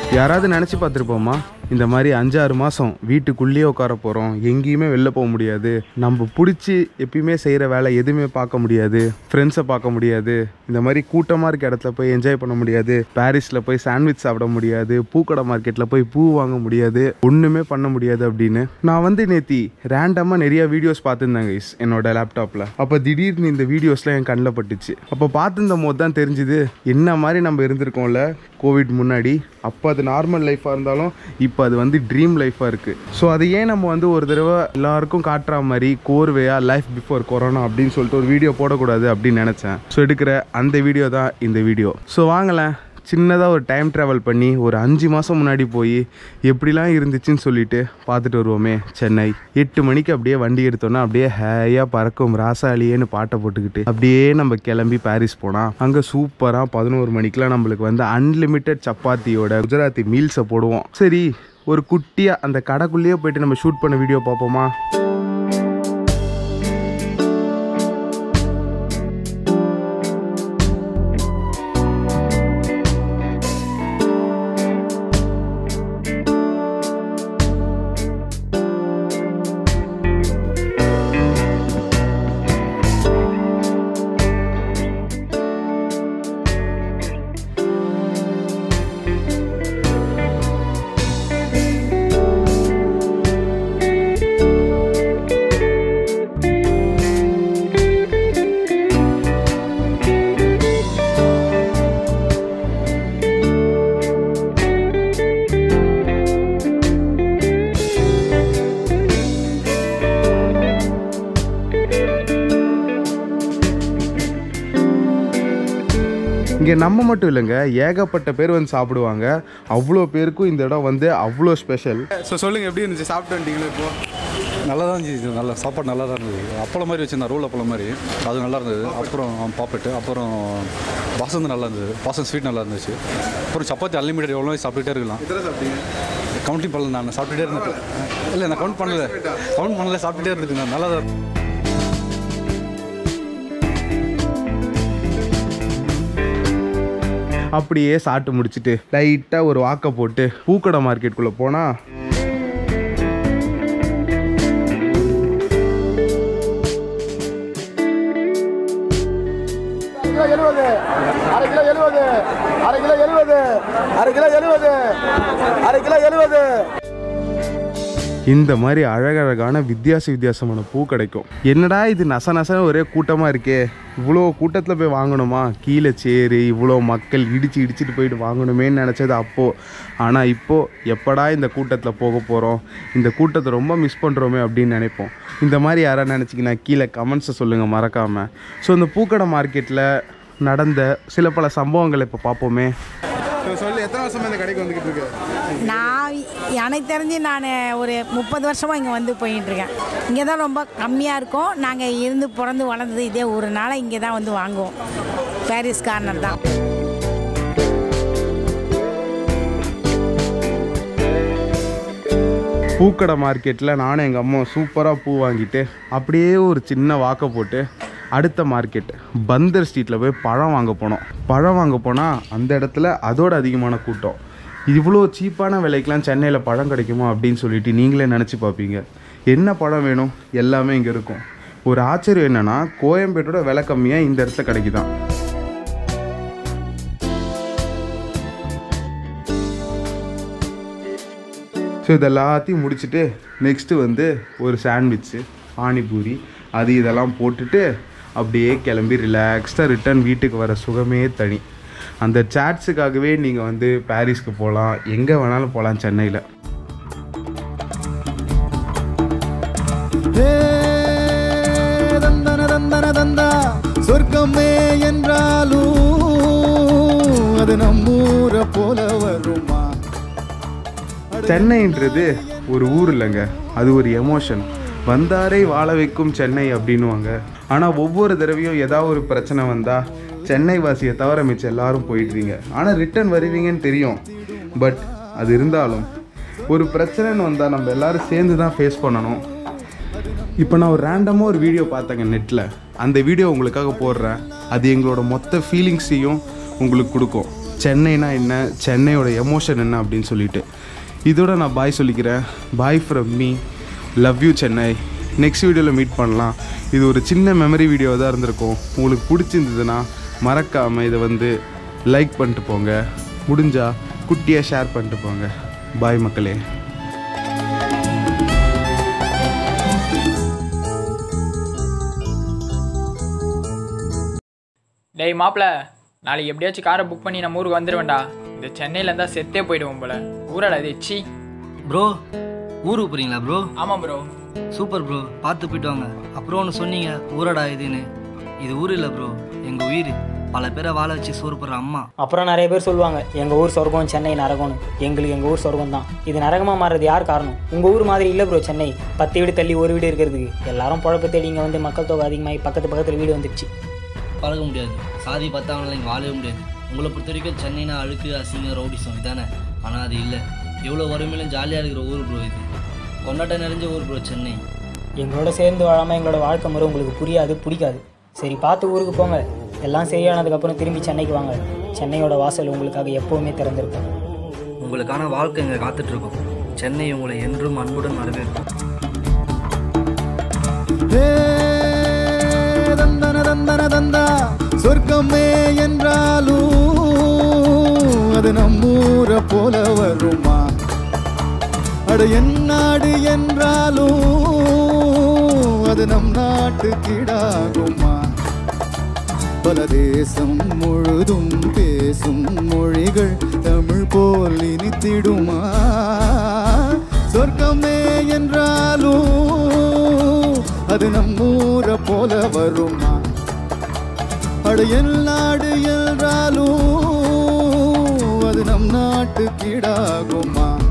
யாராவது நினச்சி பார்த்துருப்போமா இந்த மாதிரி அஞ்சாறு மாதம் வீட்டுக்குள்ளேயே உட்கார போகிறோம் எங்கேயுமே வெளில போக முடியாது நம்ம பிடிச்சி எப்பயுமே செய்கிற வேலை எதுவுமே பார்க்க முடியாது ஃப்ரெண்ட்ஸை பார்க்க முடியாது இந்த மாதிரி கூட்டமாக இருக்க இடத்துல போய் என்ஜாய் பண்ண முடியாது பாரிஸில் போய் சாண்ட்விச் சாப்பிட முடியாது பூக்கடை மார்க்கெட்டில் போய் பூ வாங்க முடியாது ஒன்றுமே பண்ண முடியாது அப்படின்னு நான் வந்து நேத்தி ரேண்டமாக நிறைய வீடியோஸ் பார்த்துருந்தேன் guys என்னோட லேப்டாப்பில் அப்போ திடீர்னு இந்த வீடியோஸ்லாம் என் கண்ணில் பட்டுச்சு அப்போ பார்த்துருந்த போது தான் தெரிஞ்சுது என்ன மாதிரி நம்ம இருந்திருக்கோம்ல கோவிட் முன்னாடி அப்போ அது நார்மல் லைஃபாக இருந்தாலும் இப்போ அது வந்து ட்ரீம் லைஃபாக இருக்குது ஸோ அதை ஏன் நம்ம வந்து ஒரு தடவை எல்லாருக்கும் காட்டுற மாதிரி கோர்வையாக லைஃப் பிஃபோர் கொரோனா அப்படின்னு சொல்லிட்டு ஒரு வீடியோ போடக்கூடாது அப்படின்னு நினச்சேன் ஸோ எடுக்கிற அந்த வீடியோ தான் இந்த வீடியோ ஸோ வாங்களேன் சின்னதாக ஒரு டைம் ட்ராவல் பண்ணி ஒரு அஞ்சு மாதம் முன்னாடி போய் எப்படிலாம் இருந்துச்சுன்னு சொல்லிட்டு பார்த்துட்டு வருவோமே சென்னை எட்டு மணிக்கு அப்படியே வண்டி எடுத்தோன்னா அப்படியே ஹேயாக பறக்கும் ராசாலியேன்னு பாட்டை போட்டுக்கிட்டு அப்படியே நம்ம கிளம்பி பாரிஸ் போனால் அங்கே சூப்பராக பதினோரு மணிக்கெலாம் நம்மளுக்கு வந்து அன்லிமிட்டெட் சப்பாத்தியோட குஜராத்தி மீல்ஸை போடுவோம் சரி ஒரு குட்டியாக அந்த கடைக்குள்ளேயே போயிட்டு நம்ம ஷூட் பண்ண வீடியோ பார்ப்போமா இங்கே நம்ம மட்டும் இல்லைங்க ஏகப்பட்ட பேர் வந்து சாப்பிடுவாங்க அவ்வளோ பேருக்கும் இந்த இடம் வந்து அவ்வளோ ஸ்பெஷல் ஸோ சொல்லுங்கள் எப்படி இருந்துச்சு சாப்பிட்டு வந்துட்டீங்களா இப்போ நல்லா தான் இருந்துச்சு நல்லா சாப்பாடு நல்லா தான் இருந்தது அப்பளம் மாதிரி வச்சிருந்தேன் ரோல் அப்பளம் மாதிரி அது நல்லா இருந்தது அப்புறம் பாப்பெட்டு அப்புறம் பாசந்து நல்லா இருந்தது பாசம் ஸ்வீட் நல்லா இருந்துச்சு அப்புறம் சப்பாத்தி அன்லிமிட்டட் எவ்வளோ சாப்பிட்டுட்டே இருக்கலாம் எத்தனை சாப்பிட்டீங்க கவுண்டிங் பண்ணல நான் சாப்பிட்டுட்டே இருந்தேன் இல்லை நான் கவுண்ட் பண்ணல கவுண்ட் பண்ணல சாப்பிட்டுட்டே இருந்துட்டு நான் நல்லா தான் அப்படியே சாப்பிட்டு முடிச்சுட்டு லைட்டாக ஒரு வாக்கை போட்டு பூக்கடை மார்க்கெட்டுக்குள்ளே போனால் கிலோ எழுபது அரை கிலோ எழுபது அரை கிலோ எழுபது அரை கிலோ எழுபது அரை கிலோ எழுபது இந்த மாதிரி அழகழகான வித்தியாச வித்தியாசமான பூ கிடைக்கும் என்னடா இது நச நசன ஒரே கூட்டமாக இருக்கே இவ்வளோ கூட்டத்தில் போய் வாங்கணுமா கீழே சேரு இவ்வளோ மக்கள் இடிச்சு இடிச்சிட்டு போயிட்டு வாங்கணுமேன்னு நினச்சது அப்போது ஆனால் இப்போது எப்படா இந்த கூட்டத்தில் போக போகிறோம் இந்த கூட்டத்தை ரொம்ப மிஸ் பண்ணுறோமே அப்படின்னு நினைப்போம் இந்த மாதிரி யாராவது நினச்சிங்கன்னா கீழே கமெண்ட்ஸை சொல்லுங்கள் மறக்காமல் ஸோ இந்த பூக்கடை மார்க்கெட்டில் நடந்த சில பல சம்பவங்களை இப்போ பார்ப்போமே சொல்லி எத்தனை வருஷமா இந்த கடைக்கு வந்துக்கிட்டு இருக்கு நான் எனக்கு தெரிஞ்சு நான் ஒரு முப்பது வருஷமாக இங்கே வந்து போயிட்டு இருக்கேன் இங்கே தான் ரொம்ப கம்மியாக இருக்கும் நாங்கள் இருந்து பிறந்து வளர்ந்தது இதே ஊருனால இங்கே தான் வந்து வாங்குவோம் பாரிஸ் கார்னர் தான் பூக்கடை மார்க்கெட்டில் நானும் எங்கள் அம்மா சூப்பராக பூ வாங்கிட்டு அப்படியே ஒரு சின்ன வாக்கை போட்டு அடுத்த மார்க்கெட் பந்தர் ஸ்ட்ரீட்டில் போய் பழம் வாங்க போனோம் பழம் வாங்க போனால் அந்த இடத்துல அதோட அதிகமான கூட்டம் இவ்வளோ சீப்பான விலைக்கெலாம் சென்னையில் பழம் கிடைக்குமா அப்படின்னு சொல்லிட்டு நீங்களே நினச்சி பார்ப்பீங்க என்ன பழம் வேணும் எல்லாமே இங்கே இருக்கும் ஒரு ஆச்சரியம் என்னென்னா கோயம்பேட்டோட விலை கம்மியாக இந்த இடத்துல கிடைக்குதான் ஸோ இது எல்லாத்தையும் முடிச்சுட்டு நெக்ஸ்ட்டு வந்து ஒரு சாண்ட்விட்ஸு பானிபூரி அது இதெல்லாம் போட்டுட்டு அப்படியே கிளம்பி ரிலாக்ஸ்டாக ரிட்டர்ன் வீட்டுக்கு வர சுகமே தனி அந்த சாட்ஸுக்காகவே நீங்கள் வந்து பாரிஸ்க்கு போகலாம் எங்கே வேணாலும் போகலாம் சென்னையில் தந்தன தந்தன தந்தா சொர்க்கமே என்றாலும் அது நம்மூர போல வருமா சென்னைன்றது ஒரு ஊர் இல்லைங்க அது ஒரு எமோஷன் வந்தாரை வாழ வைக்கும் சென்னை அப்படின்னுவாங்க ஆனால் ஒவ்வொரு தடவையும் ஏதாவது ஒரு பிரச்சனை வந்தால் சென்னை வாசியை தவிர மிச்சம் எல்லாரும் போயிடுவீங்க ஆனால் ரிட்டர்ன் வருவீங்கன்னு தெரியும் பட் அது இருந்தாலும் ஒரு பிரச்சனைன்னு வந்தால் நம்ம எல்லாரும் சேர்ந்து தான் ஃபேஸ் பண்ணணும் இப்போ நான் ஒரு ரேண்டமாக ஒரு வீடியோ பார்த்தேங்க நெட்டில் அந்த வீடியோ உங்களுக்காக போடுறேன் அது எங்களோட மொத்த ஃபீலிங்ஸையும் உங்களுக்கு கொடுக்கும் சென்னைனா என்ன சென்னையோட எமோஷன் என்ன அப்படின்னு சொல்லிட்டு இதோட நான் பாய் சொல்லிக்கிறேன் bye from me love you Chennai next வீடியோவில் மீட் பண்ணலாம் இது ஒரு சின்ன மெமரி வீடியோ தான் இருந்திருக்கும் உங்களுக்கு பிடிச்சிருந்ததுன்னா மறக்காமல் இதை வந்து லைக் பண்ணிட்டு போங்க முடிஞ்சால் குட்டியாக ஷேர் பண்ணிட்டு போங்க பாய் மக்களே டேய் மாப்பிள நாளைக்கு எப்படியாச்சும் காரை புக் பண்ணி நம்ம ஊருக்கு வந்துடுவேன்டா இந்த சென்னையில் இருந்தால் செத்தே போயிடுவோம் போல ஊராடா இது சி ப்ரோ ஊருக்கு போகிறீங்களா ப்ரோ ஆமாம் ப்ரோ சூப்பர் ப்ரோ பார்த்து போயிட்டு வாங்க அப்புறம் ஒன்று சொன்னீங்க ஊரடா இதுன்னு இது ஊர் இல்லை ப்ரோ எங்கள் உயிர் பல பேரை வாழ வச்சு சோறு போடுற அம்மா அப்புறம் நிறைய பேர் சொல்லுவாங்க எங்கள் ஊர் சொர்க்கம் சென்னை நரகம்னு எங்களுக்கு எங்கள் ஊர் சொர்க்கம் தான் இது நரகமாக மாறுறது யார் காரணம் உங்கள் ஊர் மாதிரி இல்லை ப்ரோ சென்னை பத்து வீடு தள்ளி ஒரு வீடு இருக்கிறதுக்கு எல்லாரும் குழப்ப தேடி இங்கே வந்து மக்கள் தொகை அதிகமாகி பக்கத்து பக்கத்தில் வீடு வந்துடுச்சு பழக முடியாது சாதி பார்த்தா அவங்களால இங்கே வாழவே முடியாது உங்களை பொறுத்த வரைக்கும் சென்னைனா அழுக்கு அசிங்கம் ரவுடிசம் இதானே ஆனால் அது இல்லை எவ்வளோ வறுமையிலும் ஜாலியாக இருக்கிற ஊர் ப்ரோ இது கொண்டாட்டம் நிறைஞ்ச ஊர் ப்ரோ சென்னை எங்களோட சேர்ந்து வாழாமல் எங்களோட வாழ்க்கை முறை உங்களுக்கு புரியாது பிடிக்காது சரி பார்த்து ஊருக்கு போங்க எல்லாம் சரியானதுக்கப்புறம் திரும்பி சென்னைக்கு வாங்க சென்னையோட வாசல் உங்களுக்காக எப்போவுமே திறந்திருக்கும் உங்களுக்கான வாழ்க்கை இங்கே காத்துட்ருக்கோம் சென்னை உங்களை என்றும் அன்புடன் வரவேற்கும் ஏ, தந்தன தந்தன தந்தா சொர்க்கமே என்றாலும் அது நம்மூரை போல வருமா அட என் நாடு என்றாலும் அது நம் நாட்டு கிடாகுமா பல தேசம் முழுதும் பேசும் மொழிகள் தமிழ் போல் இனித்திடுமா சொர்க்கமே என்றாலும் அது நம்மூரை போல வருமா அட என் நாடு என்றாலும் அது நம் நாட்டு கீடாகுமா